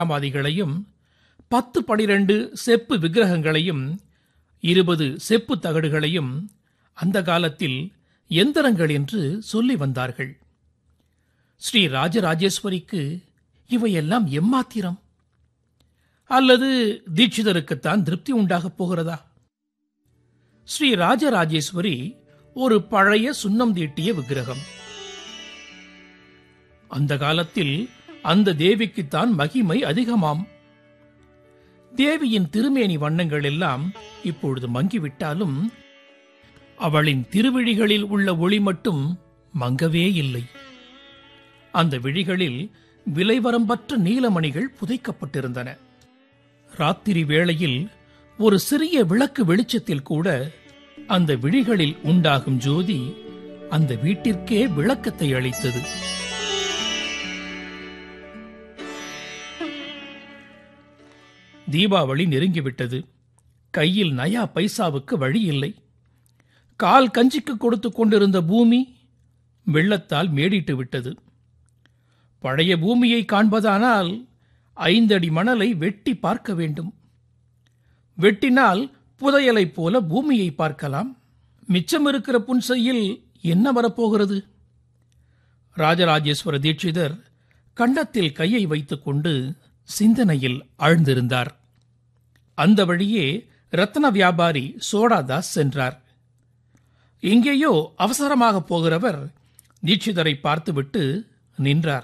சமாதிகளையும் பத்து பனிரெண்டு செப்பு விக்கிரகங்களையும் இருபது செப்பு தகடுகளையும் அந்த காலத்தில் எந்திரங்கள் என்று சொல்லி வந்தார்கள் ஸ்ரீ ராஜராஜேஸ்வரிக்கு இவையெல்லாம் எம்மாத்திரம் அல்லது தீட்சிதருக்குத்தான் திருப்தி உண்டாகப் போகிறதா ஸ்ரீ ராஜராஜேஸ்வரி ஒரு பழைய சுண்ணம் தீட்டிய விக்கிரகம் அந்த காலத்தில் அந்த தேவிக்குத்தான் மகிமை அதிகமாம் தேவியின் திருமேனி வண்ணங்கள் எல்லாம் இப்பொழுது மங்கிவிட்டாலும் அவளின் திருவிழிகளில் உள்ள ஒளி மட்டும் மங்கவே இல்லை அந்த விழிகளில் விலைவரம்பற்ற நீலமணிகள் புதைக்கப்பட்டிருந்தன ராத்திரி வேளையில் ஒரு சிறிய விளக்கு வெளிச்சத்தில் கூட அந்த விழிகளில் உண்டாகும் ஜோதி அந்த வீட்டிற்கே விளக்கத்தை அளித்தது தீபாவளி நெருங்கிவிட்டது கையில் நயா பைசாவுக்கு வழி இல்லை கால் கஞ்சிக்கு கொடுத்து கொண்டிருந்த பூமி வெள்ளத்தால் மேடிட்டு விட்டது பழைய பூமியை காண்பதானால் ஐந்தடி மணலை வெட்டி பார்க்க வேண்டும் வெட்டினால் புதையலைப் போல பூமியை பார்க்கலாம் மிச்சம் இருக்கிற புன்சையில் என்ன வரப்போகிறது ராஜராஜேஸ்வர தீட்சிதர் கண்டத்தில் கையை வைத்துக்கொண்டு சிந்தனையில் ஆழ்ந்திருந்தார் அந்த வழியே ரத்ன வியாபாரி சோடாதாஸ் சென்றார் எங்கேயோ அவசரமாக போகிறவர் தீட்சிதரை பார்த்துவிட்டு நின்றார்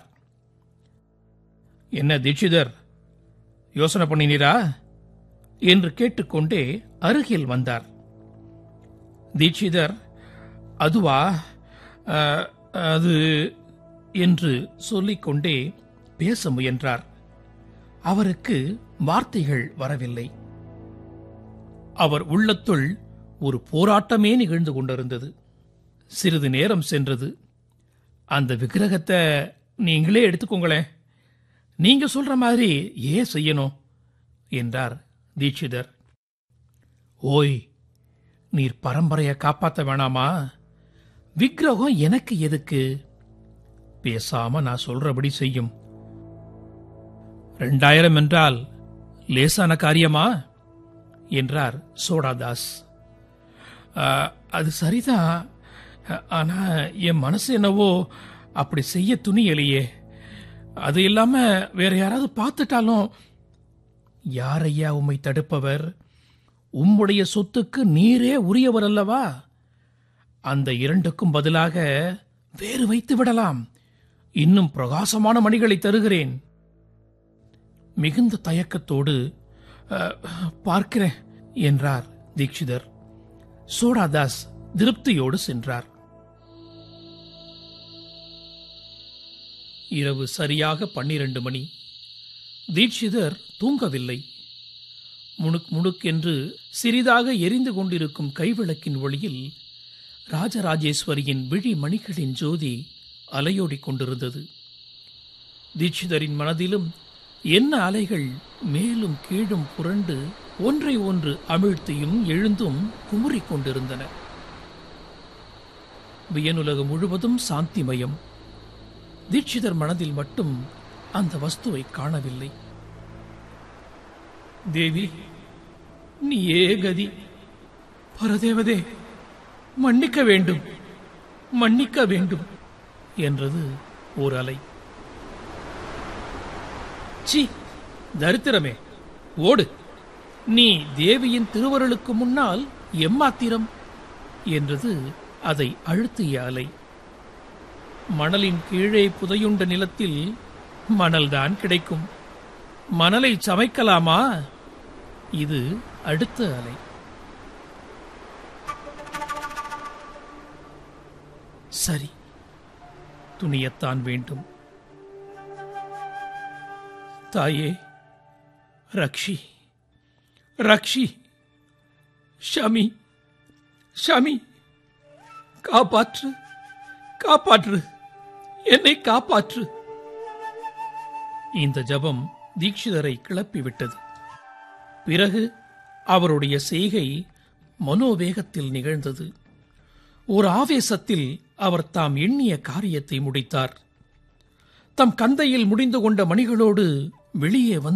என்ன தீட்சிதர் யோசனை பண்ணினீரா என்று கேட்டுக்கொண்டே அருகில் வந்தார் தீட்சிதர் அதுவா அ, அது என்று சொல்லிக்கொண்டே பேச முயன்றார் அவருக்கு வார்த்தைகள் வரவில்லை அவர் உள்ளத்துள் ஒரு போராட்டமே நிகழ்ந்து கொண்டிருந்தது சிறிது நேரம் சென்றது அந்த விக்கிரகத்தை நீங்களே எடுத்துக்கோங்களேன் நீங்க சொல்ற மாதிரி ஏன் செய்யணும் என்றார் தீட்சிதர் ஓய் நீர் பரம்பரையை காப்பாத்த வேணாமா விக்கிரகம் எனக்கு எதுக்கு பேசாம நான் சொல்றபடி செய்யும் ரெண்டாயிரம் என்றால் லேசான காரியமா என்றார் சோடாதாஸ் "ஆ, அது சரிதான் ஆனா என் மனசு என்னவோ அப்படி செய்ய துணியலையே அது இல்லாம வேற யாராவது பார்த்துட்டாலும் யாரையா உம்மை தடுப்பவர் உம்முடைய சொத்துக்கு நீரே உரியவர் அல்லவா அந்த இரண்டுக்கும் பதிலாக வேறு வைத்து விடலாம் இன்னும் பிரகாசமான மணிகளை தருகிறேன் மிகுந்த தயக்கத்தோடு "அ, பார்க்கிறேன் என்றார் தீட்சிதர் சோடாதாஸ் திருப்தியோடு சென்றார் இரவு சரியாக பன்னிரண்டு மணி தீட்சிதர் தூங்கவில்லை முணுக் முணுக்கென்று சிறிதாக எரிந்து கொண்டிருக்கும் கைவிளக்கின் ஒளியில் ராஜராஜேஸ்வரியின் விழி மணிகளின் ஜோதி அலையோடிக் கொண்டிருந்தது தீட்சிதரின் மனதிலும் என்ன அலைகள் மேலும் கீழும் புரண்டு ஒன்றை ஒன்று அமிழ்த்தியும் எழுந்தும் குமுறிக் கொண்டிருந்தன வியனுலகம் முழுவதும் சாந்திமயம் தீட்சிதர் மனதில் மட்டும் அந்த வஸ்துவை காணவில்லை தேவி நீயே கதி பரதேவதே மன்னிக்க வேண்டும் மன்னிக்க வேண்டும் என்றது ஓர் அலை சி தரித்திரமே ஓடு நீ தேவியின் திருவருளுக்கு முன்னால் எம்மாத்திரம் என்றது அதை அழுத்திய அலை மணலின் கீழே புதையுண்ட நிலத்தில் மணல்தான் கிடைக்கும் மணலை சமைக்கலாமா இது அடுத்த அலை சரி துணியத்தான் வேண்டும் தாயே ரக்ஷி ரக்ஷி ஷமி ஷமி காப்பாற்று காப்பாற்று என்னை காப்பாற்று இந்த ஜபம் தீட்சிதரை கிளப்பிவிட்டது பிறகு அவருடைய செய்கை மனோவேகத்தில் நிகழ்ந்தது ஒரு ஆவேசத்தில் அவர் தாம் எண்ணிய காரியத்தை முடித்தார் தம் கந்தையில் முடிந்து கொண்ட மணிகளோடு வெளியே வந்து